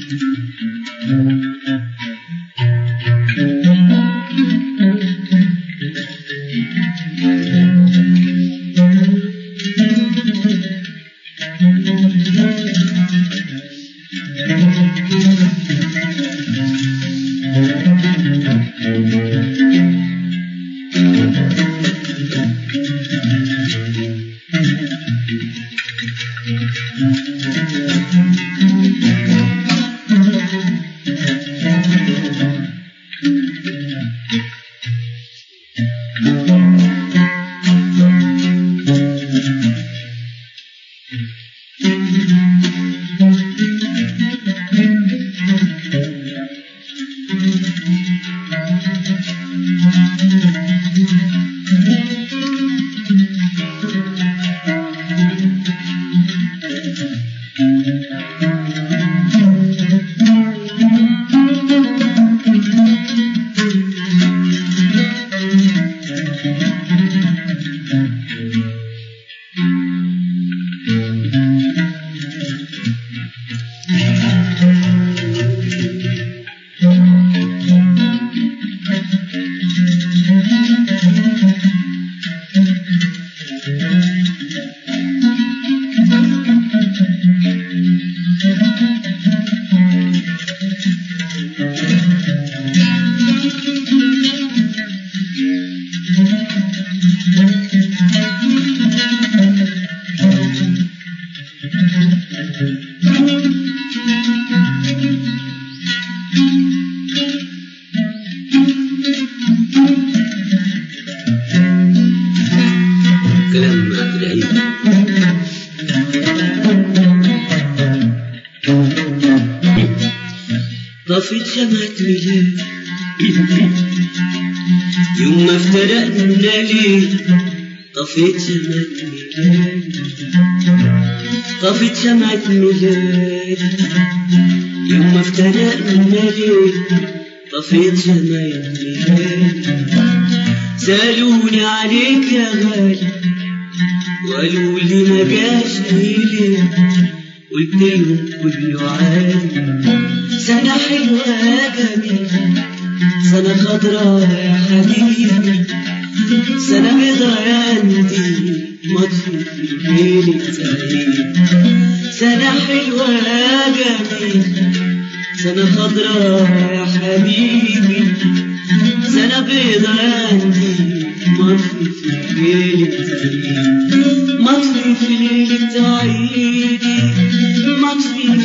كلام عبد العيد طفت شمعة ميلاد يوم ما افترقنا ليه طفيت شمعة ميلاد طفت شمعة ميلاد يوم ما افترقنا ليه طفيت شمعة ميلاد سألوني عليك يا غالي وقالوا لي ما جاش ليه قلت لهم كله عادي سنة حلوة يا جميل سنة خضراء يا حبيبي سنة بيضاء يا انتي مطفي في ليلة سعيد سنة حلوة يا جميل سنة خضراء يا حبيبي سنة بيضاء يا انتي مطفي في ليلة سعيد مطفي في ليلة عيدي مطفي